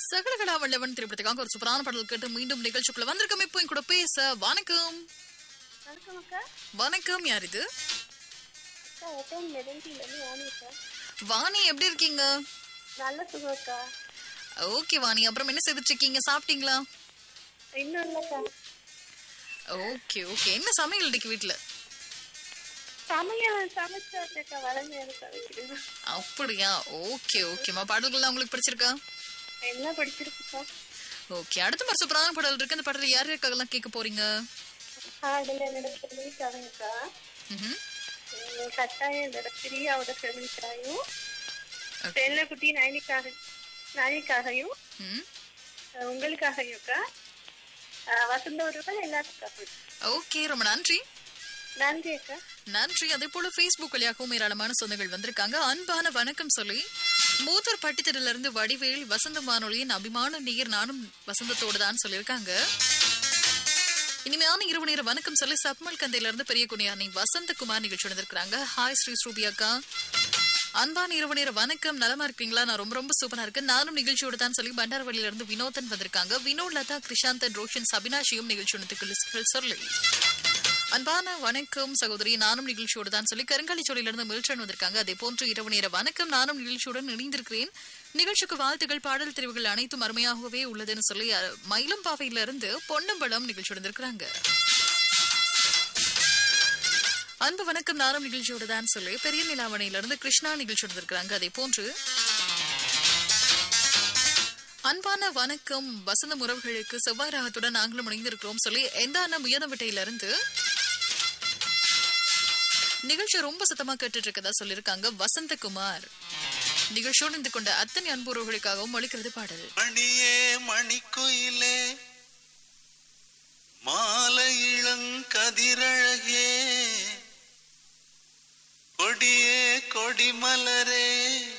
சகலகலா வல்லவன் திரைப்படத்துக்காக ஒரு சூப்பரான பாடல் கேட்டு மீண்டும் நிகழ்ச்சிக்குள்ள வந்திருக்கோம் இப்போ என் கூட பேச வணக்கம் வணக்கம் அக்கா வணக்கம் யார் இது அக்கா எட்டைன் மெதந்திலேருந்து வாணி அக்கா வாணி எப்படி இருக்கீங்க நல்ல சுகம் அக்கா ஓகே வாணி அப்புறம் என்ன செய்துட்டு இருக்கீங்க சாப்பிட்டீங்களா இன்னும் இல்லைக்கா ஓகே ஓகே என்ன சமையல் இன்னைக்கு வீட்ல சமையல் சமைச்சாக்கா வளமையான சமைக்கிறேன் அப்படியா ஓகே ஓகேம்மா பாடல்கள்லாம் உங்களுக்கு பிடிச்சிருக்கா என்ன படிச்சிருக்குக்கா ஓகே அடுத்த மாதிரி சூப்பரான பாடல் இருக்கு அந்த பாடல் யார் யாருக்காகலாம் கேட்க போறீங்க அதில் என்னோட ஃபெமிலிக்காகக்கா ம்ஹும். கட்டாயம் என்னோட பிரியாவோட ஃபெமிலிக்காயும் Okay. செல்லக்குட்டி நயனிக்காக நயனிக்காகவும் ம். அஹ் உங்களுக்காகவும் அக்கா அஹ் வசந்த உறவுகள் எல்லாத்துக்காகவும் ஓகே ரொம்ப நன்றி நன்றி அக்கா நன்றி அதே போல Facebook வழியாகவும் ஏராளமான சொந்தங்கள் வந்திருக்காங்க அன்பான வணக்கம் சொல்லி மூத்தூர் பட்டித்திரில இருந்து வடிவேல் வசந்த வானொலியின் அபிமான நீர் நானும் வசந்தத்தோடு தான் சொல்லியிருக்காங்க இனிமையான இரவு நேர வணக்கம் சொல்லி சப்மல் கந்தையில இருந்து பெரிய குனியானி வசந்தகுமார் நிகழ்ச்சி வந்திருக்காங்க ஹாய் ஸ்ரீ ஸ்ரூபி அக்கா அன்பான இரவு நேர வணக்கம் நலமா இருக்கீங்களா நான் ரொம்ப ரொம்ப சூப்பரா இருக்கேன் நானும் நிகழ்ச்சியோடு தான் சொல்லி பண்டாரவழியில இருந்து வினோதன் வந்திருக்காங்க வினோத் லதா கிருஷாந்தன் ரோஷன் சபினாஷியும் நிகழ்ச்சி சொல்லி அன்பான வணக்கம் சகோதரி நானும் நிகழ்ச்சியோடு தான் சொல்லி கருங்காலிச்சோலையில இருந்து மில்டன் வந்திருக்காங்க அதே போன்று இரவு நேர வணக்கம் நானும் நிகழ்ச்சியுடன் இணைந்திருக்கிறேன் நிகழ்ச்சிக்கு வாழ்த்துக்கள் பாடல் தெரிவுகள் அனைத்தும் அருமையாகவே உள்ளதுன்னு சொல்லி அஹ், மயிலம்பாவையில இருந்து பொன்னம்பலம் நிகழ்ச்சியுடன் இருக்கிறாங்க அன்பு வணக்கம் நானும் நிகழ்ச்சியோடு தான் சொல்லி பெரிய நிலாவணையில இருந்து கிருஷ்ணா நிகழ்ச்சியோடு இருக்கிறாங்க அதே போன்று அன்பான வணக்கம் வசந்த உறவுகளுக்கு செவ்வாய் ராகத்துடன் நாங்களும் இணைந்திருக்கிறோம் சொல்லி எந்தான முயதவட்டையில இருந்து நிகழ்ச்சி ரொம்ப சத்தமா கேட்டுட்டு இருக்கதா சொல்லியிருக்காங்க வசந்தகுமார் நிகழ்ச்சியோடு இருந்து கொண்ட அத்தனை அன்பு உறவுகளுக்காகவும் ஒழிக்கிறது பாடல் மணியே மணிக்குயிலே மாலை இளங்கதிரழகே கொடியே கொடிமலரே